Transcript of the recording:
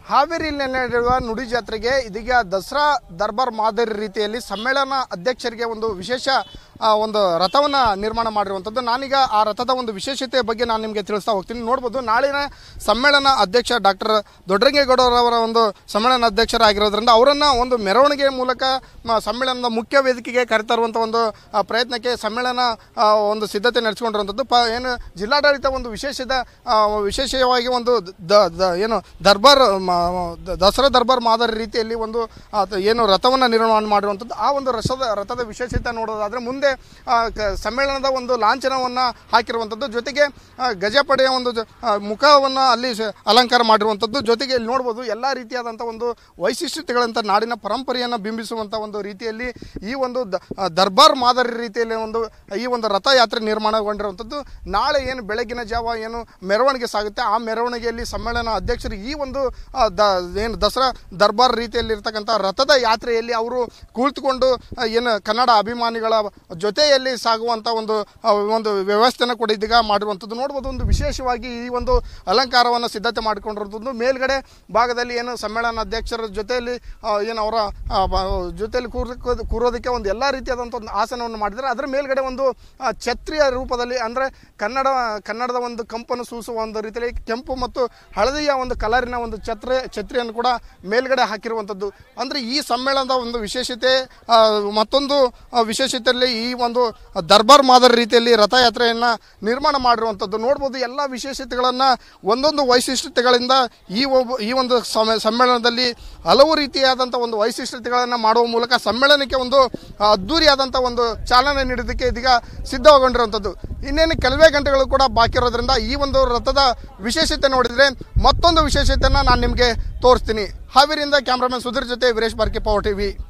ಹಾವೇರಿಯಲ್ಲಿ ನಡೆಯುವ ನುಡಿ ಜಾತ್ರೆಗೆ ಇದೀಗ ದಸರಾ ದರ್ಬಾರ್ ಮಾದರಿ ರೀತಿಯಲ್ಲಿ ಸಮ್ಮೇಳನ ಅಧ್ಯಕ್ಷರಿಗೆ ಒಂದು ವಿಶೇಷ ಆ, ಒಂದು ರಥವನ್ನ ನಿರ್ಮಾಣ ಮಾಡಿರುವಂಥದ್ದು ನಾನೀಗ ಆ ರಥದ ಒಂದು ವಿಶೇಷತೆ ಬಗ್ಗೆ ನಾನು ನಿಮಗೆ ತಿಳಿಸ್ತಾ ಹೋಗ್ತೀನಿ ನೋಡ್ಬೋದು ನಾಳಿನ ಸಮ್ಮೇಳನ ಅಧ್ಯಕ್ಷ ಡಾಕ್ಟರ್ ದೊಡ್ಡರಂಗೇಗೌಡರವರ ಒಂದು ಸಮ್ಮೇಳನ ಅಧ್ಯಕ್ಷರಾಗಿರೋದ್ರಿಂದ ಅವರನ್ನ ಒಂದು ಮೆರವಣಿಗೆ ಮೂಲಕ ಮ, ಸಮ್ಮೇಳನದ ಮುಖ್ಯ ವೇದಿಕೆಗೆ ಕರೆತರುವಂಥ ಒಂದು ಆ, ಪ್ರಯತ್ನಕ್ಕೆ ಸಮ್ಮೇಳನ ಆ, ಒಂದು ಸಿದ್ಧತೆ ನಡೆಸಿಕೊಂಡಿರುವಂಥದ್ದು ಪ ಏನು ಜಿಲ್ಲಾಡಳಿತ ಒಂದು ವಿಶೇಷದ ಆ, ವಿಶೇಷವಾಗಿ ಒಂದು ದ ದ- ಏನು ದರ್ಬಾರ್ ಮ- ದ- ದಸರಾ ದರ್ಬಾರ್ ಮಾದರಿ ರೀತಿಯಲ್ಲಿ ಒಂದು ಆ, ತ- ಏನು ರಥವನ್ನು ನಿರ್ಮಾಣ ಮಾಡಿರುವಂಥದ್ದು ಆ ಒಂದು ರಸದ ರಥದ ವಿಶೇಷತೆ ನೋಡೋದಾದ್ರೆ ಮುಂದೆ ಆ, ಕ- ಸಮ್ಮೇಳನದ ಒಂದು ಲಾಂಛನವನ್ನು ಹಾಕಿರುವಂಥದ್ದು ಜೊತೆಗೆ ಆ, ಗಜಪಡೆಯ ಒಂದು ಜ- ಆ, ಮುಖವನ್ನು ಅಲ್ಲಿ ಸ- ಅಲಂಕಾರ ಮಾಡಿರುವಂಥದ್ದು ಜೊತೆಗೆ ಇಲ್ಲಿ ನೋಡ್ಬೋದು ಎಲ್ಲ ರೀತಿಯಾದಂಥ ಒಂದು ವೈಶಿಷ್ಟ್ಯತೆಗಳಂತ ನಾಡಿನ ಪರಂಪರೆಯನ್ನು ಬಿಂಬಿಸುವಂಥ ಒಂದು ರೀತಿಯಲ್ಲಿ ಈ ಒಂದು ದ- ಆ, ದರ್ಬಾರ್ ಮಾದರಿ ರೀತಿಯಲ್ಲಿ ಒಂದು ಈ ಒಂದು ರಥಯಾತ್ರೆ ನಿರ್ಮಾಣಗೊಂಡಿರುವಂಥದ್ದು ನಾಳೆ ಏನು ಬೆಳಗಿನ ಜಾವ ಏನು ಮೆರವಣಿಗೆ ಸಾಗುತ್ತೆ ಆ ಮೆರವಣಿಗೆಯಲ್ಲಿ ಸಮ್ಮೇಳನ ಅಧ್ಯಕ್ಷರು ಈ ಒಂದು ಆ, ದ ಏನು ದಸರಾ ದರ್ಬಾರ್ ರೀತಿಯಲ್ಲಿ ಇರ್ತಕ್ಕಂಥ ರಥದ ಯಾತ್ರೆಯಲ್ಲಿ ಅವರು ಕುಳಿತುಕೊಂಡು ಆ, ಏನು ಕನ್ನಡ ಅಭಿಮಾನಿಗಳ ಜೊತೆಯಲ್ಲಿ ಸಾಗುವಂಥ ಒಂದು ಆ, ಒಂದು ವ್ಯವಸ್ಥೆನ ಕೂಡ ಇದೀಗ ಮಾಡಿರುವಂಥದ್ದು ನೋಡ್ಬೋದು ಒಂದು ವಿಶೇಷವಾಗಿ ಈ ಒಂದು ಅಲಂಕಾರವನ್ನು ಸಿದ್ಧತೆ ಮಾಡಿಕೊಂಡಿರುವಂಥದ್ದು ಮೇಲ್ಗಡೆ ಭಾಗದಲ್ಲಿ ಏನು ಸಮ್ಮೇಳನ ಅಧ್ಯಕ್ಷರ ಜೊತೆಯಲ್ಲಿ ಆ, ಏನು ಅವರ ಆ, ಬ- ಜೊತೆಯಲ್ಲಿ ಕೂರ್ ಕೂರೋದಕ್ಕೆ ಒಂದು ಎಲ್ಲ ರೀತಿಯಾದಂಥ ಒಂದು ಆಸನವನ್ನು ಮಾಡಿದ್ದಾರೆ ಅದರ ಮೇಲ್ಗಡೆ ಒಂದು ಆ, ಛತ್ರಿಯ ರೂಪದಲ್ಲಿ ಅಂದರೆ ಕನ್ನಡ ಕನ್ನಡದ ಒಂದು ಕಂಪನ್ನು ಸೂಸುವ ಒಂದು ರೀತಿಯಲ್ಲಿ ಕೆಂಪು ಮತ್ತು ಹಳದಿಯ ಒಂದು ಕಲರಿನ ಒಂದು ಛತ್ರೆ ಛತ್ರಿಯನ್ನು ಕೂಡ ಮೇಲ್ಗಡೆ ಹಾಕಿರುವಂಥದ್ದು ಅಂದರೆ ಈ ಸಮ್ಮೇಳನದ ಒಂದು ವಿಶೇಷತೆ ಆ, ಮತ್ತೊಂದು ಆ, ವಿಶೇಷತೆಯಲ್ಲಿ ಈ ಒಂದು ದರ್ಬಾರ್ ಮಾದರಿ ರೀತಿಯಲ್ಲಿ ರಥಯಾತ್ರೆಯನ್ನು ನಿರ್ಮಾಣ ಮಾಡಿರುವಂಥದ್ದು ನೋಡ್ಬೋದು ಎಲ್ಲ ವಿಶೇಷತೆಗಳನ್ನು ಒಂದೊಂದು ವೈಶಿಷ್ಟ್ಯತೆಗಳಿಂದ ಈ ಒಬ್ಬ ಈ ಒಂದು ಸಮ ಸಮ್ಮೇಳನದಲ್ಲಿ ಹಲವು ರೀತಿಯಾದಂಥ ಒಂದು ವೈಶಿಷ್ಟ್ಯತೆಗಳನ್ನು ಮಾಡುವ ಮೂಲಕ ಸಮ್ಮೇಳನಕ್ಕೆ ಒಂದು ಆ, ಅದ್ಧೂರಿಯಾದಂಥ ಒಂದು ಚಾಲನೆ ನೀಡೋದಕ್ಕೆ ಇದೀಗ ಸಿದ್ಧಗೊಂಡಿರುವಂಥದ್ದು ಇನ್ನೇನು ಕೆಲವೇ ಗಂಟೆಗಳು ಕೂಡ ಬಾಕಿ ಇರೋದ್ರಿಂದ ಈ ಒಂದು ರಥದ ವಿಶೇಷತೆ ನೋಡಿದರೆ ಮತ್ತೊಂದು ವಿಶೇಷತೆಯನ್ನು ನಾನು ನಿಮಗೆ ತೋರಿಸ್ತೀನಿ ಹಾವೇರಿಯಿಂದ ಕ್ಯಾಮ್ರಾಮನ್ ಸುಧೀರ್ ಜೊತೆ ವೀರೇಶ್ ಬಾರ್ಕಿ ಪವರ್ ಟಿವಿ